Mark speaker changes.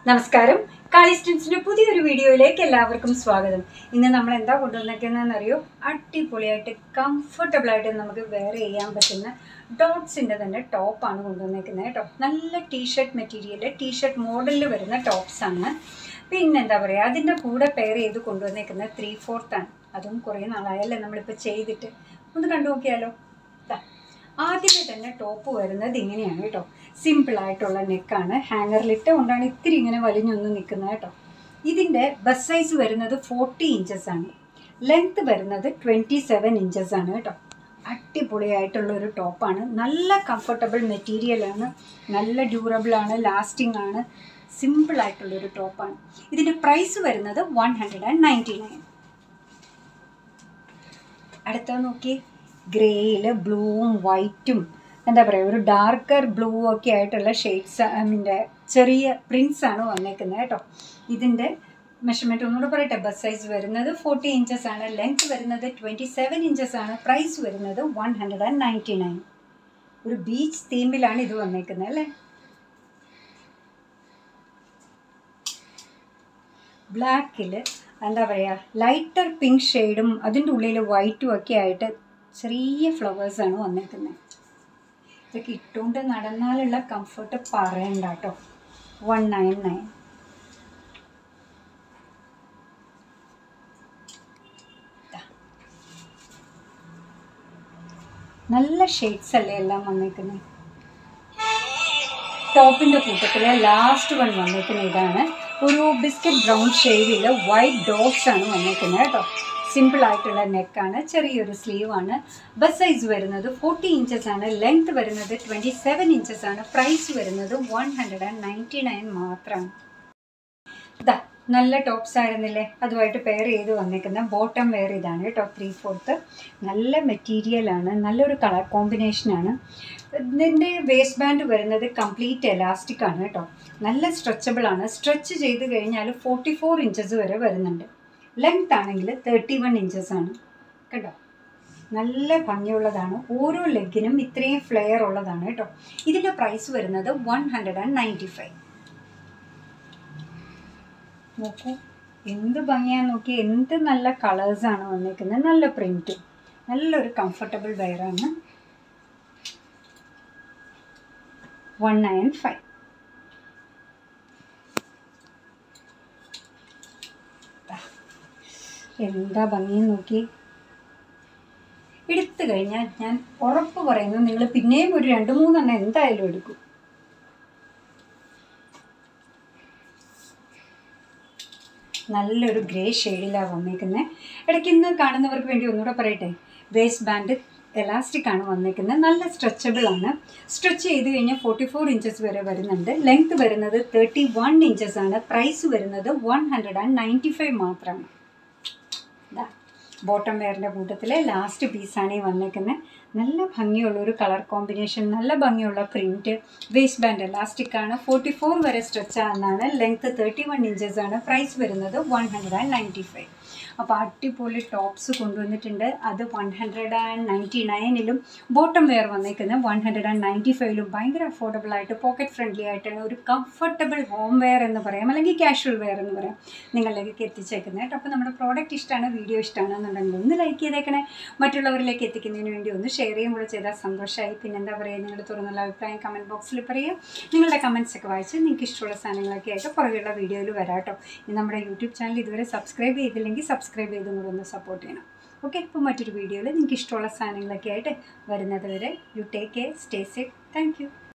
Speaker 1: നമസ്കാരം കാളിസ്റ്റൻസിന്റെ പുതിയൊരു വീഡിയോയിലേക്ക് എല്ലാവർക്കും സ്വാഗതം ഇന്ന് നമ്മൾ എന്താ കൊണ്ടുവന്നേക്കുന്നതെന്ന് അറിയോ അടിപൊളിയായിട്ട് കംഫർട്ടബിൾ ആയിട്ട് നമുക്ക് വെയർ ചെയ്യാൻ പറ്റുന്ന ഡോട്ട്സിന്റെ തന്നെ ടോപ്പാണ് കൊണ്ടുവന്നേക്കുന്നത് കേട്ടോ നല്ല ടീഷർട്ട് മെറ്റീരിയൽ ടീഷർട്ട് മോഡലിൽ വരുന്ന ടോപ്സ് ആണ് പിന്നെന്താ പറയുക അതിൻ്റെ കൂടെ പെയർ ചെയ്ത് കൊണ്ടുവന്നേക്കുന്ന ത്രീ ഫോർത്ത് ആണ് അതും കുറേ നാളായല്ലേ നമ്മളിപ്പോൾ ചെയ്തിട്ട് ഒന്ന് കണ്ടു നോക്കിയാലോ ദാ ആദ്യമേ തന്നെ ടോപ്പ് വരുന്നത് ഇങ്ങനെയാണ് കേട്ടോ സിമ്പിൾ ആയിട്ടുള്ള നെക്കാണ് ഹാങ്ങറിലിട്ട് കൊണ്ടാണ് ഇത്തിരി ഇങ്ങനെ വലിഞ്ഞൊന്ന് നിൽക്കുന്നത് കേട്ടോ ഇതിൻ്റെ ബസ് സൈസ് വരുന്നത് ഫോർട്ടി ഇഞ്ചസ് ആണ് ലെങ്ത് വരുന്നത് ട്വൻറ്റി സെവൻ ഇഞ്ചസ് ആണ് കേട്ടോ അടിപൊളിയായിട്ടുള്ള ഒരു ടോപ്പാണ് നല്ല കംഫർട്ടബിൾ മെറ്റീരിയലാണ് നല്ല ഡ്യൂറബിൾ ആണ് ലാസ്റ്റിംഗ് ആണ് സിമ്പിൾ ആയിട്ടുള്ളൊരു ടോപ്പാണ് ഇതിൻ്റെ പ്രൈസ് വരുന്നത് one hundred and ninety nine അടുത്ത നോക്കി ഗ്രേയിൽ ബ്ലൂവും വൈറ്റും എന്താ പറയുക ഒരു ഡാർക്കർ ബ്ലൂ ഒക്കെ ആയിട്ടുള്ള ഷെയ്ഡ്സ് അതിൻ്റെ ചെറിയ പ്രിൻസ് ആണ് വന്നേക്കുന്നത് കേട്ടോ ഇതിൻ്റെ മെഷർമെൻറ്റ് ഒന്നുകൂടെ പറയട്ടെ ബസ് സൈസ് വരുന്നത് ഫോർട്ടി ഇഞ്ചസ് ആണ് ലെങ്ത് വരുന്നത് ട്വൻറ്റി സെവൻ ഇഞ്ചസ് ആണ് പ്രൈസ് വരുന്നത് one hundred and ninety nine ഒരു ബീച്ച് തീമിലാണ് ഇത് വന്നേക്കുന്നത് അല്ലേ ബ്ലാക്കിൽ എന്താ പറയുക ലൈറ്റർ പിങ്ക് ഷെയ്ഡും അതിൻ്റെ ഉള്ളിൽ വൈറ്റും ഒക്കെ ആയിട്ട് ചെറിയ ഫ്ലവേഴ്സാണ് വന്നേക്കുന്നത് ഇതൊക്കെ ഇട്ടുകൊണ്ട് നടന്നാലുള്ള കംഫർട്ട് പറയണ്ട കേട്ടോ വൺ നയൻ നയൻ നല്ല ഷെയ്ഡ്സ് അല്ലേ എല്ലാം വന്നേക്കുന്നത് ടോപ്പിൻ്റെ കൂട്ടത്തിൽ ലാസ്റ്റ് വൺ വന്നേക്കുന്ന ഇതാണ് ഒരു ബിസ്ക്കറ്റ് ബ്രൗൺ ഷെയ്ഡിൽ വൈറ്റ് ഡോട്ട്സ് ആണ് വന്നേക്കുന്നത് കേട്ടോ സിമ്പിൾ ആയിട്ടുള്ള നെക്കാണ് ചെറിയൊരു സ്ലീവ് ആണ് ബസ് സൈസ് വരുന്നത് ഫോർട്ടി ഇഞ്ചസ് ആണ് ലെങ്ത് വരുന്നത് ട്വൻറ്റി സെവൻ ഇഞ്ചസ് ആണ് പ്രൈസ് വരുന്നത് one hundred and ninety nine മാത്രമാണ് ഇതാ നല്ല ടോപ്സ് ആയിരുന്നില്ലേ അതുമായിട്ട് പെയർ ചെയ്ത് വന്നേക്കുന്ന ബോട്ടം വെയർ ഇതാണ് കേട്ടോ ത്രീ ഫോർത്ത് നല്ല മെറ്റീരിയലാണ് നല്ലൊരു കളർ കോമ്പിനേഷനാണ് ഇതിൻ്റെ വേസ്റ്റ് ബാൻഡ് വരുന്നത് കംപ്ലീറ്റ് എലാസ്റ്റിക് ആണ് കേട്ടോ നല്ല സ്ട്രെച്ചബിൾ ആണ് സ്ട്രെച്ച് ചെയ്ത് കഴിഞ്ഞാൽ ഫോർട്ടി ഫോർ ഇഞ്ചസ് വരെ വരുന്നുണ്ട് ലെങ്ത് ആണെങ്കിൽ തേർട്ടി വൺ ഇഞ്ചസ് ആണ് കേട്ടോ നല്ല ഭംഗിയുള്ളതാണ് ഓരോ ലെഗിനും ഇത്രയും ഫ്ലെയർ ഉള്ളതാണ് കേട്ടോ ഇതിൻ്റെ പ്രൈസ് വരുന്നത് one hundred and ninety five നോക്കൂ എന്ത് ഭംഗിയാന്ന് നോക്കി എന്ത് നല്ല കളേഴ്സാണ് വന്നിരിക്കുന്നത് നല്ല പ്രിൻറ്റും നല്ലൊരു കംഫർട്ടബിൾ വെയറാണ് വൺ നയൻ ഫൈവ് എന്താ ഭംഗി നോക്കി എടുത്തു കഴിഞ്ഞാൽ ഞാൻ ഉറപ്പ് പറയുന്നു നിങ്ങൾ പിന്നെയും ഒരു രണ്ട് മൂന്നെണ്ണം എന്തായാലും എടുക്കും നല്ലൊരു ഗ്രേ ഷെയ്ഡിലാണ് വന്നേക്കുന്നത് ഇടയ്ക്ക് ഇന്ന് കാണുന്നവർക്ക് വേണ്ടി ഒന്നുകൂടെ പറയട്ടെ വേസ്റ്റ് ബാൻഡ് എലാസ്റ്റിക് ആണ് വന്നേക്കുന്നത് നല്ല സ്ട്രെച്ചബിൾ ആണ് സ്ട്രെച്ച് ചെയ്ത് കഴിഞ്ഞാൽ ഫോർട്ടി ഫോർ ഇഞ്ചസ് വരെ വരുന്നുണ്ട് ലെങ്ത് വരുന്നത് തേർട്ടി വൺ ഇഞ്ചസ് ആണ് പ്രൈസ് വരുന്നത് one hundred and ninety five മാത്രമാണ് ഇതാ ബോട്ടം വെയറിൻ്റെ കൂട്ടത്തിലെ ലാസ്റ്റ് പീസാണ് ഈ വന്നേക്കുന്നത് നല്ല ഭംഗിയുള്ള ഒരു കളർ കോമ്പിനേഷൻ നല്ല ഭംഗിയുള്ള പ്രിൻറ്റ് വേസ്റ്റ് ബാൻഡ് എലാസ്റ്റിക് ആണ് ഫോർട്ടി ഫോർ വരെ സ്ട്രെച്ച് ആണെന്നാണ് ലെങ്ത് തേർട്ടി വൺ ഇഞ്ചസ് ആണ് പ്രൈസ് വരുന്നത് one hundred and ninety five അപ്പോൾ അടിപൊളി ടോപ്സ് കൊണ്ടുവന്നിട്ടുണ്ട് അത് വൺ ഹൺഡ്രഡ് ആൻഡ് നയൻറ്റി നയനിലും ബോട്ടം വെയർ വന്നേക്കുന്നത് വൺ ഹൺഡ്രഡ് ആൻഡ് നയൻറ്റി ഫൈവിലും ഭയങ്കര അഫോർഡബിൾ ആയിട്ട് പോക്കറ്റ് ഫ്രണ്ട്ലി ആയിട്ടാണ് ഒരു കംഫർട്ടബിൾ ഹോം വെയർ എന്ന് പറയാം അല്ലെങ്കിൽ കാഷ്വൽ വെയർ എന്ന് പറയാം നിങ്ങളിലേക്ക് എത്തിച്ചേക്കുന്നത് കേട്ടോ അപ്പോൾ നമ്മുടെ പ്രോഡക്റ്റ് ഇഷ്ടമാണ് വീഡിയോ ഇഷ്ടമാണെന്നുണ്ടെങ്കിൽ ഒന്ന് ലൈക്ക് ചെയ്തേക്കണേ മറ്റുള്ളവരിലേക്ക് എത്തിക്കുന്നതിന് വേണ്ടി ഒന്ന് ഷെയർ ചെയ്യും കൂടെ ചെയ്താൽ സന്തോഷമായി പിന്നെ എന്താ പറയുക നിങ്ങളുടെ തുറന്നുള്ള അഭിപ്രായം കമൻറ്റ് ബോക്സിൽ പറയുക നിങ്ങളുടെ കമൻറ്റ്സ് ഒക്കെ വായിച്ച് നിങ്ങൾക്ക് ഇഷ്ടമുള്ള സാധനങ്ങളൊക്കെ ആയിട്ട് പുറകെയുള്ള വീഡിയോയിൽ വരാം കേട്ടോ ഇനി നമ്മുടെ യൂട്യൂബ് ചാനൽ ഇതുവരെ സബ്സ്ക്രൈബ് ചെയ്തില്ലെങ്കിൽ സബ്സ്ക്രൈബ് ചെയ്തും കൂടെ ഒന്ന് സപ്പോർട്ട് ചെയ്യണം ഓക്കെ അപ്പോൾ മറ്റൊരു വീഡിയോയിൽ നിങ്ങൾക്ക് ഇഷ്ടമുള്ള സാധനങ്ങളൊക്കെ ആയിട്ട് വരുന്നത് വരെ you take care stay safe thank U